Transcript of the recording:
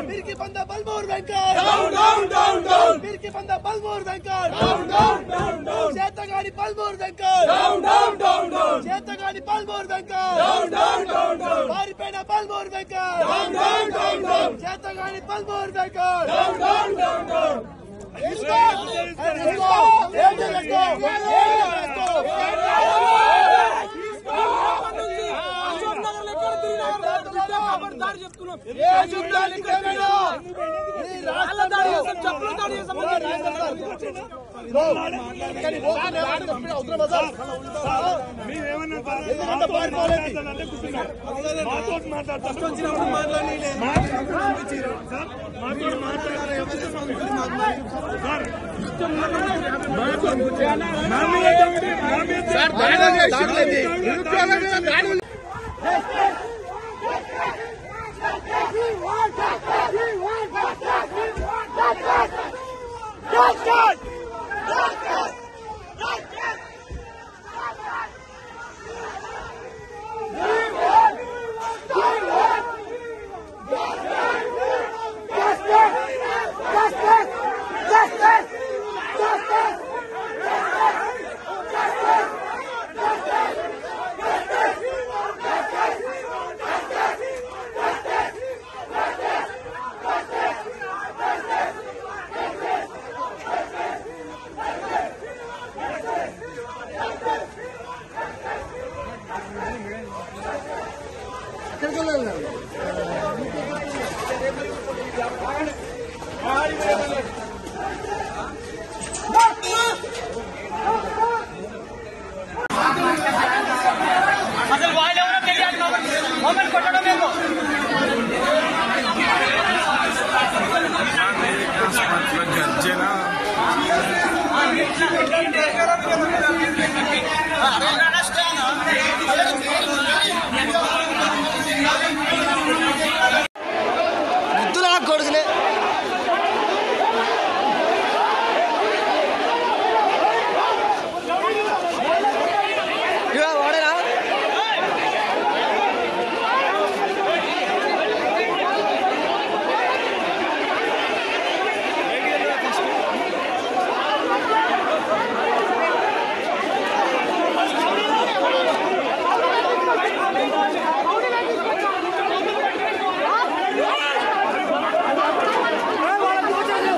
మిరికి బంద బల్బూర్ వెంకట్ మిరికి బంద బల్బూర్ వెంకట్ చేతగాడి బల్బూర్ వెంకట్ చేతగాడి బల్బూర్ వెంకట్ పారిపోయిన బల్బూర్ వెంకట్ చేతగాడి బల్బూర్ వెంకట్ తీసుకో! తీసుకో! ఏం చేసుకో? ఏం చేసుకో? ఏ యుద్ధానికి ఏమైనా? ఈ రాష్ట్రంలో కానీ ఓపెన్ ఏమని చెప్పిన అవసరం లేదా? మేమేమన్నా ఎందుకంటే పారిపోలేదు? మాతో మాట్లాడతాం సార్ మాతో మాట్లాడారు సార్ మా మీద దాడి, మా మీద దాడులు- దాడులు ఏంటి? నిరుద్యోగుల మీద దాడులు